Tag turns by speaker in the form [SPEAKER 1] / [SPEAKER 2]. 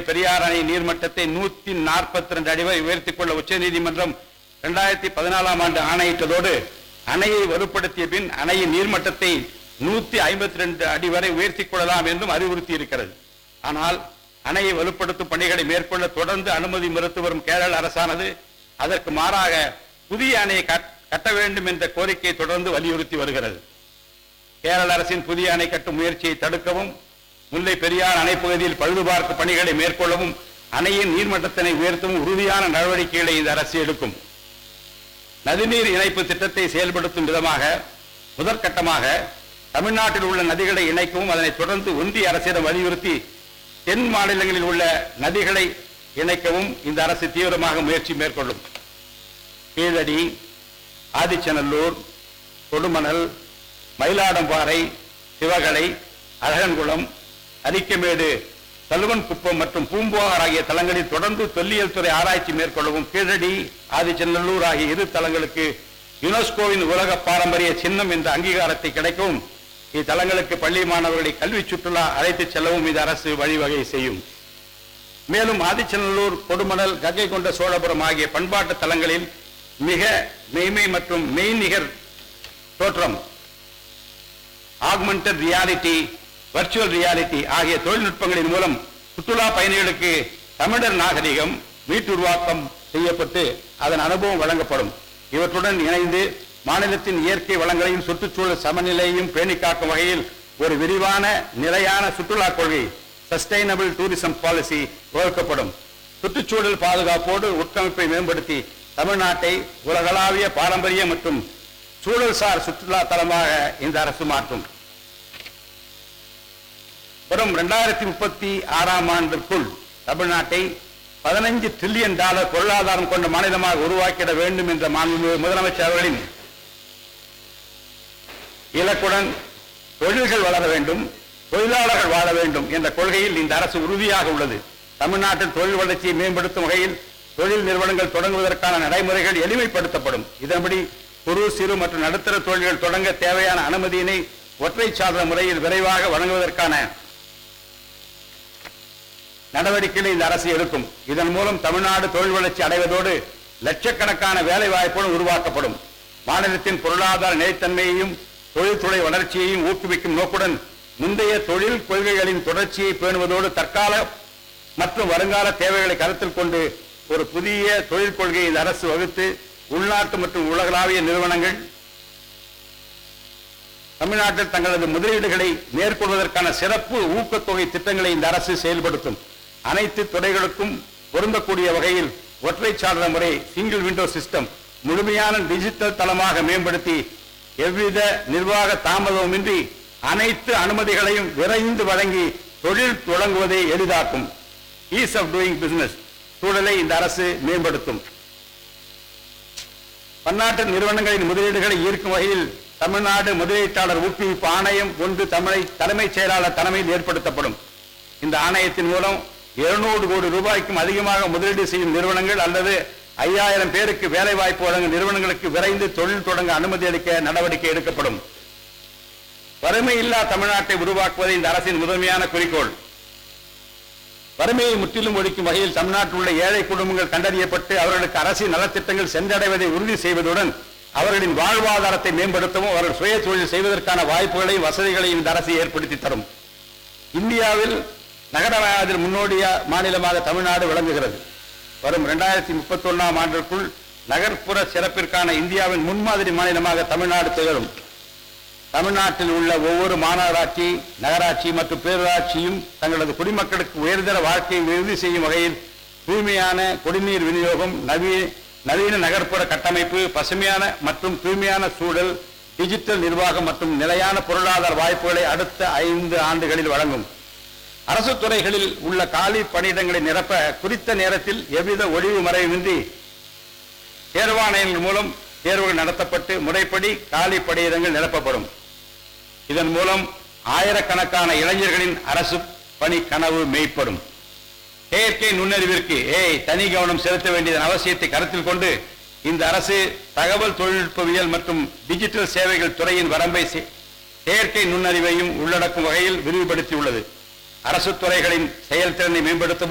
[SPEAKER 1] பெரியார் அணை நீர்மட்டத்தை நூத்தி நாற்பத்தி ரெண்டு அடி வரை உயர்த்திக் கொள்ள உச்சநீதிமன்றம் இரண்டாயிரத்தி பதினாலாம் ஆண்டு ஆணையிட்டதோடு அணையை வலுப்படுத்திய பின் அணையின் நீர்மட்டத்தை நூத்தி ஐம்பத்தி ரெண்டு அடி வரை உயர்த்திக் கொள்ளலாம் என்றும் அறிவுறுத்தி இருக்கிறது ஆனால் அணையை வலுப்படுத்தும் பணிகளை மேற்கொள்ள தொடர்ந்து அனுமதி மறுத்து வரும் கேரள அரசானது அதற்கு மாறாக புதிய அணையை கட்- கட்ட வேண்டும் என்ற கோரிக்கையை தொடர்ந்து வலியுறுத்தி வருகிறது கேரள அரசின் புதிய அணை கட்டும் முயற்சியை தடுக்கவும் முல்லை பெரியார் அணை பகுதியில் பழுதுபார்க்கும் பணிகளை மேற்கொள்ளவும் அணையின் நீர்மட்டத்தினை உயர்த்தவும் உறுதியான நடவடிக்கைகளை இந்த அரசு எடுக்கும் நதிநீர் இணைப்பு திட்டத்தை செயல்படுத்தும் விதமாக முதற்கட்டமாக தமிழ்நாட்டில் உள்ள நதிகளை இணைக்கவும் அதனைத் தொடர்ந்து ஒன்றிய அரசிடம் வலியுறுத்தி தென் மாநிலங்களில் உள்ள நதிகளை இணைக்கவும் இந்த அரசு தீவிரமாக முயற்சி மேற்கொள்ளும் கீழடி ஆதிச்சநல்லூர் கொடுமணல் மயிலாடம்பாறை சிவகலை அழகன்குளம் அரிக்கமேடு சலுவன் குப்பம் மற்றும் பூம்புகார் ஆகிய தலங்களில் தொடர்ந்து தொல்லியல் துறை ஆராய்ச்சி மேற்கொள்ளவும் கீழடி ஆதிச்சநல்லூர் ஆகிய இரு தலங்களுக்கு யுனெஸ்கோவின் உலக பாரம்பரிய சின்னம் என்ற அங்கீகாரத்தை கிடைக்கவும் இத்தலங்களுக்கு பள்ளி மாணவர்களை கல்வி சுற்றுலா அழைத்துச் செல்லவும் இந்த அரசு வழிவகை செய்யும் மேலும் ஆதிச்சநல்லூர் கொடுமணல் கங்கை கொண்ட சோழபுரம் ஆகிய பண்பாட்டு தலங்களில் மிக மெய்மை மற்றும் மெய்நிகர் தோற்றம் ஆக்மெண்டட் ரியாலிட்டி வர்ச்சுவல் ரியாலிட்டி ஆகிய தொழில்நுட்பங்களின் மூலம் சுற்றுலா பயணிகளுக்கு தமிழர் நாகரிகம் மீட்டுருவாக்கம் செய்யப்பட்டு அதன் அனுபவம் வழங்கப்படும் இவற்றுடன் இணைந்து மாநிலத்தின் இயற்கை வளங்களையும் சுற்றுச்சூழல் சமநிலையையும் பேணிக் காக்கும் வகையில் ஒரு விரிவான நிலையான சுற்றுலா கொள்கை சஸ்டைனபிள் டூரிசம் பாலிசி வகுக்கப்படும் சுற்றுச்சூழல் பாதுகாப்போடு உட்கமைப்பை மேம்படுத்தி தமிழ்நாட்டை உலகளாவிய பாரம்பரிய மற்றும் சூழல்சார் சுற்றுலா தலமாக இந்த அரசு மாற்றும் வரும் இரண்டாயிரத்தி முப்பத்தி ஆறாம் ஆண்டிற்குள் தமிழ்நாட்டை பதினைஞ்சு டிரில்லியன் டாலர் பொருளாதாரம் கொண்ட மாநிலமாக உருவாக்கிட வேண்டும் என்ற மாண்புமிகு முதலமைச்சர் அவர்களின் இலக்குடன் தொழில்கள் வளர வேண்டும் தொழிலாளர்கள் வாழ வேண்டும் என்ற கொள்கையில் இந்த அரசு உறுதியாக உள்ளது தமிழ்நாட்டில் தொழில் வளர்ச்சியை மேம்படுத்தும் வகையில் தொழில் நிறுவனங்கள் தொடங்குவதற்கான நடைமுறைகள் எளிமைப்படுத்தப்படும் இதன்படி குறு சிறு மற்றும் நடுத்தர தொழில்கள் தொடங்க தேவையான அனுமதியினை ஒற்றை சாதன முறையில் விரைவாக வழங்குவதற்கான நடவடிக்கைகளை இந்த அரசு எடுக்கும் இதன் மூலம் தமிழ்நாடு தொழில் வளர்ச்சி அடைவதோடு லட்சக்கணக்கான வேலை வாய்ப்புகளும் உருவாக்கப்படும் மாநிலத்தின் பொருளாதார நிலைத்தன்மையையும் தொழில்துறை வளர்ச்சியையும் ஊக்குவிக்கும் நோக்குடன் முந்தைய தொழில் கொள்கைகளின் தொடர்ச்சியை பேணுவதோடு தற்கால மற்றும் வருங்கால தேவைகளை கருத்தில் கொண்டு ஒரு புதிய தொழில் கொள்கையை இந்த அரசு வகுத்து உள்நாட்டு மற்றும் உலகளாவிய நிறுவனங்கள் தமிழ்நாட்டில் தங்களது முதலீடுகளை மேற்கொள்வதற்கான சிறப்பு ஊக்கத்தொகை திட்டங்களை இந்த அரசு செயல்படுத்தும் அனைத்து துறைகளுக்கும் பொருந்தக்கூடிய வகையில் ஒற்றை சாதன முறை சிங்கிள் விண்டோ சிஸ்டம் முழுமையான டிஜிட்டல் தளமாக மேம்படுத்தி எவ்வித நிர்வாக தாமதமுமின்றி அனைத்து அனுமதிகளையும் விரைந்து வழங்கி தொழில் தொடங்குவதை எளிதாக்கும் ஈஸ் ஆஃப் டூயிங் பிசினஸ் சூழலை இந்த அரசு மேம்படுத்தும் பன்னாட்டு நிறுவனங்களின் முதலீடுகளை ஈர்க்கும் வகையில் தமிழ்நாடு முதலீட்டாளர் ஊக்குவிப்பு ஆணையம் ஒன்று தமிழை தலைமைச் செயலாளர் தலைமையில் ஏற்படுத்தப்படும் இந்த ஆணையத்தின் மூலம் 200 கோடி ரூபாய்க்கும் அதிகமாக முதலீடு செய்யும் நிறுவனங்கள் அல்லது ஐயாயிரம் பேருக்கு வேலை வாய்ப்பு வழங்கும் நிறுவனங்களுக்கு விரைந்து தொழில் தொடங்க அனுமதி அளிக்க நடவடிக்கை எடுக்கப்படும் வறுமை இல்லா தமிழ்நாட்டை உருவாக்குவதே இந்த அரசின் முதன்மையான குறிக்கோள் வறுமையை முற்றிலும் ஒழிக்கும் வகையில் தமிழ்நாட்டில் உள்ள ஏழை குடும்பங்கள் கண்டறியப்பட்டு அவர்களுக்கு அரசின் நலத்திட்டங்கள் சென்றடைவதை உறுதி செய்வதுடன் அவர்களின் வாழ்வாதாரத்தை மேம்படுத்தவும் அவர்கள் சுய தொழில் செய்வதற்கான வாய்ப்புகளையும் வசதிகளையும் இந்த அரசு ஏற்படுத்தி தரும் இந்தியாவில் நகரவாயத்தில் முன்னோடிய மாநிலமாக தமிழ்நாடு விளங்குகிறது வரும் இரண்டாயிரத்தி முப்பத்தி ஒன்னாம் ஆண்டிற்குள் நகர்ப்புற சிறப்பிற்கான இந்தியாவின் முன்மாதிரி மாநிலமாக தமிழ்நாடு திகழும் தமிழ்நாட்டில் உள்ள ஒவ்வொரு மாநகராட்சி நகராட்சி மற்றும் பேரூராட்சியும் தங்களது குடிமக்களுக்கு உயர்தர வாழ்க்கையை உறுதி செய்யும் வகையில் தூய்மையான குடிநீர் விநியோகம் நவீன நவீன நகர்ப்புற கட்டமைப்பு பசுமையான மற்றும் தூய்மையான சூழல் டிஜிட்டல் நிர்வாகம் மற்றும் நிலையான பொருளாதார வாய்ப்புகளை அடுத்த ஐந்து ஆண்டுகளில் வழங்கும் அரசு துறைகளில் உள்ள காலி பணியிடங்களை நிரப்ப குறித்த நேரத்தில் எவ்வித ஒழிவு மறைவின்றி தேர்வாணையங்கள் மூலம் தேர்வுகள் நடத்தப்பட்டு முறைப்படி காலி பணியிடங்கள் நிரப்பப்படும் இதன் மூலம் ஆயிரக்கணக்கான இளைஞர்களின் அரசு பணி கனவு மெய்ப்படும் செயற்கை நுண்ணறிவிற்கு ஏய் தனி கவனம் செலுத்த வேண்டியதன் அவசியத்தை கருத்தில் கொண்டு இந்த அரசு தகவல் தொழில்நுட்பவியல் மற்றும் டிஜிட்டல் சேவைகள் துறையின் வரம்பை செ- செயற்கை நுண்ணறிவையும் உள்ளடக்கும் வகையில் விரிவுபடுத்தியுள்ளது அரசு துறைகளின் செயல்திறனை மேம்படுத்த